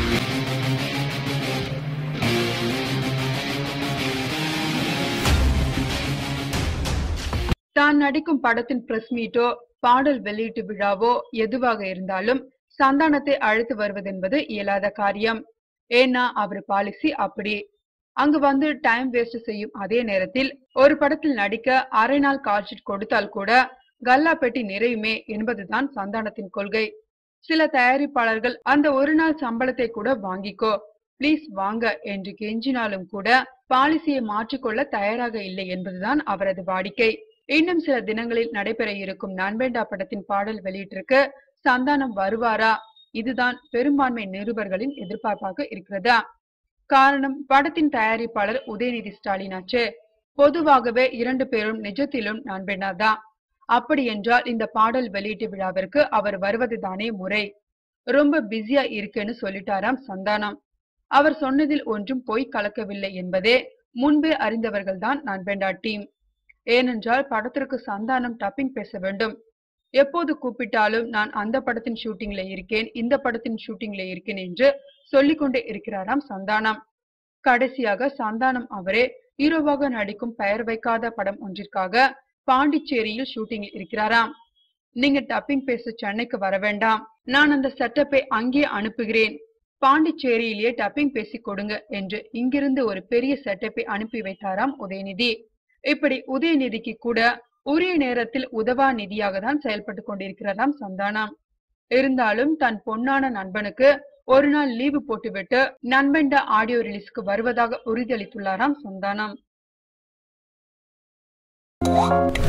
தான் நடிக்கும் படத்தின் பிரஸ் மீட்டோ பாடல் வெளியீட்டு விழாவோ எதுவாக இருந்தாலும் சந்தானத்தை அழைத்து வருவதென்பது இயலாத காரியம் ஏன்னா அவர் பாலிசி அப்படி அங்கு வந்து டைம் வேஸ்ட் செய்யும் அதே நேரத்தில் ஒரு படத்தில் நடிக்க அரை நாள் கால்ஷீட் கொடுத்தால் கூட கல்லா பெட்டி நிறையுமே என்பதுதான் சந்தானத்தின் கொள்கை சில தயாரிப்பாளர்கள் அந்த ஒரு நாள் சம்பளத்தை கூட வாங்கிக்கோ ப்ளீஸ் வாங்க என்று கெஞ்சினாலும் கூட பாலிசியை மாற்றிக்கொள்ள தயாராக இல்லை என்பதுதான் அவரது வாடிக்கை இன்னும் சில தினங்களில் நடைபெற இருக்கும் நண்பேண்டா படத்தின் பாடல் வெளியீட்டிற்கு சந்தானம் வருவாரா இதுதான் பெரும்பான்மை நிருபர்களின் எதிர்பார்ப்பாக இருக்கிறதா காரணம் படத்தின் தயாரிப்பாளர் உதயநிதி ஸ்டாலின் ஆச்சு பொதுவாகவே இரண்டு பேரும் நிஜத்திலும் நண்பேண்டா தான் அப்படி என்றால் இந்த பாடல் வெளியீட்டு விழாவிற்கு அவர் வருவது தானே முறை ரொம்ப பிஸியா இருக்குன்னு சொல்லிட்டாராம் சந்தானம் அவர் சொன்னதில் ஒன்றும் பொய் கலக்கவில்லை என்பதே முன்பே அறிந்தவர்கள்தான் நண்பேண்டா டீம் ஏனென்றால் படத்திற்கு சந்தானம் டப்பிங் பேச வேண்டும் எப்போது கூப்பிட்டாலும் நான் அந்த படத்தின் ஷூட்டிங்ல இருக்கேன் இந்த படத்தின் ஷூட்டிங்ல இருக்கேன் என்று சொல்லிக் கொண்டே இருக்கிறாராம் சந்தானம் கடைசியாக சந்தானம் அவரே ஹீரோவாக நடிக்கும் பெயர் வைக்காத படம் ஒன்றிற்காக பாண்டிச்சேரியில் ஷூட்டிங்கில் இருக்கிறாராம் நீங்க டப்பிங் பேச சென்னைக்கு வர வேண்டாம் நான் அந்த செட்டப்பை அங்கே அனுப்புகிறேன் பாண்டிச்சேரியிலேயே டப்பிங் பேசி கொடுங்க என்று இங்கிருந்து ஒரு பெரிய செட்டப்பை அனுப்பி வைத்தாராம் உதயநிதி இப்படி உதயநிதிக்கு கூட உரிய நேரத்தில் உதவா நிதியாக தான் செயல்பட்டு கொண்டிருக்கிறாராம் சந்தானம் இருந்தாலும் தன் பொன்னான நண்பனுக்கு ஒரு நாள் லீவு போட்டுவிட்டு நண்பண்ட ஆடியோ ரிலீஸ்க்கு வருவதாக உறுதியளித்துள்ளாராம் சந்தானம்